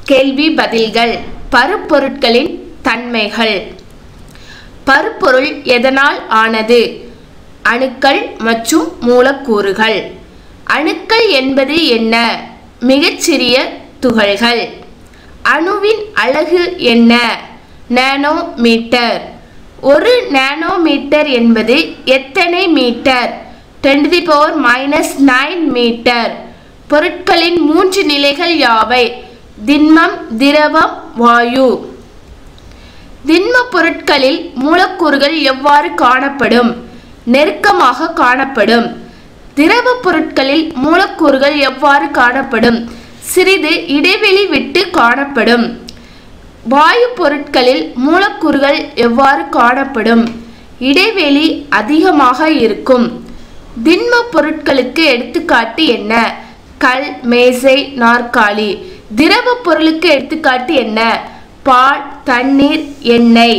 கேள்வி பதில்கள் பருப்பொருட்களின் தன்மைகள் பருப்பொருள் எதனால் ஆனது அணுக்கள் மற்றும் மூலக்கூறுகள் அணுக்கள் என்பது என்ன மிகச்சிறிய துகள்கள் அணுவின் அலகு என்ன நானோமீட்டர் ஒரு நானோமீட்டர் என்பது எத்தனை meter ten the power minus nine meter பொருட்களின் மூன்று நிலைகள் யாவை திண்மம் திரவம் வாயு திண்ம பொருட்களில் மூலக்கூறுகள் எவ்வாறு காணப்படும் நெருக்கமாக காணப்படும் திரவ பொருட்களில் மூலக்கூறுகள் எவ்வாறு காணப்படும் சிறிது இடைவெளி விட்டு காணப்படும் வாயு பொருட்களில் மூலக்கூறுகள் எவ்வாறு காணப்படும் இடைவெளி அதிகமாக இருக்கும் திண்ம பொருட்களுக்கு எடுத்துக்காட்டு என்ன கல் மேசை நாற்காலி திரவ பொருளுக்கு எடுத்துக்காட்டு என்ன பால் தண்ணீர் எண்ணெய்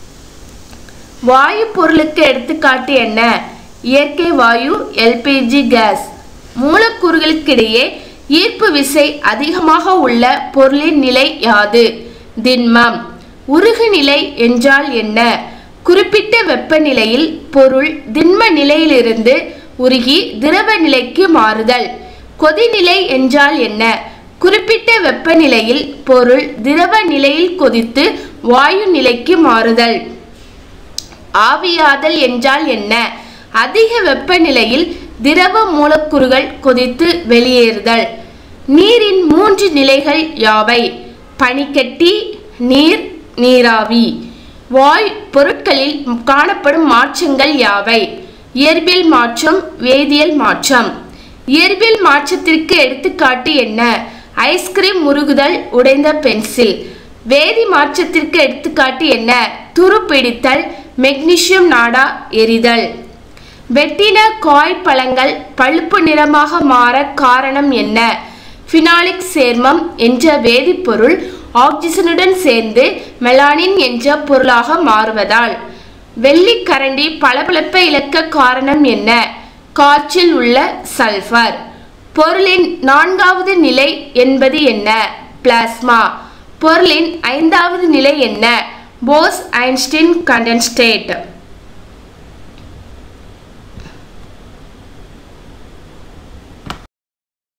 வாயு பொருளுக்கு எடுத்துக்காட்டு என்ன இயற்கை வாயு எல்பிஜி கேஸ் மூலக்கூறுகளுக்கிடையே ஈர்ப்பு விசை அதிகமாக உள்ள பொருளின் நிலை யாது திண்மம் உருகு நிலை என்றால் என்ன குறிப்பிட்ட வெப்பநிலையில் பொருள் திண்ம நிலையிலிருந்து உருகி திரவ நிலைக்கு மாறுதல் கொதிநிலை என்றால் என்ன குறிப்பிட்ட வெப்பநிலையில் பொருள் திரவ நிலையில் கொதித்து வாயு நிலைக்கு மாறுதல் ஆவியாதல் என்றால் என்ன அதிக வெப்பநிலையில் திரவ மூலக்கூறுகள் கொதித்து வெளியேறுதல் நீரின் மூன்று நிலைகள் யாவை பனிக்கட்டி நீர் நீராவி வாயு பொருட்களில் காணப்படும் மாற்றங்கள் யாவை இயற்பியல் மாற்றம் வேதியியல் மாற்றம் இயற்பியல் மாற்றத்திற்கு எடுத்துக்காட்டு என்ன ஐஸ்கிரீம் முருகுதல் உடைந்த பென்சில் வேதி மாற்றத்திற்கு எடுத்துக்காட்டு என்ன துரு பிடித்தல் மெக்னீசியம் நாடா எரிதல் வெட்டின காய் பழங்கள் பழுப்பு நிறமாக மாற காரணம் என்ன ஃபினாலிக் சேர்மம் என்ற வேதிப்பொருள் ஆக்சிஜனுடன் சேர்ந்து மெலானின் என்ற பொருளாக மாறுவதால் வெள்ளிக்கரண்டி பளபளப்பை இழக்க காரணம் என்ன காற்றில் உள்ள சல்ஃபர் பொருளின் நான்காவது நிலை என்பது என்ன பிளாஸ்மா பொருளின் ஐந்தாவது நிலை என்ன போஸ் ஐன்ஸ்டீன் கண்டன்ஸ்டேட்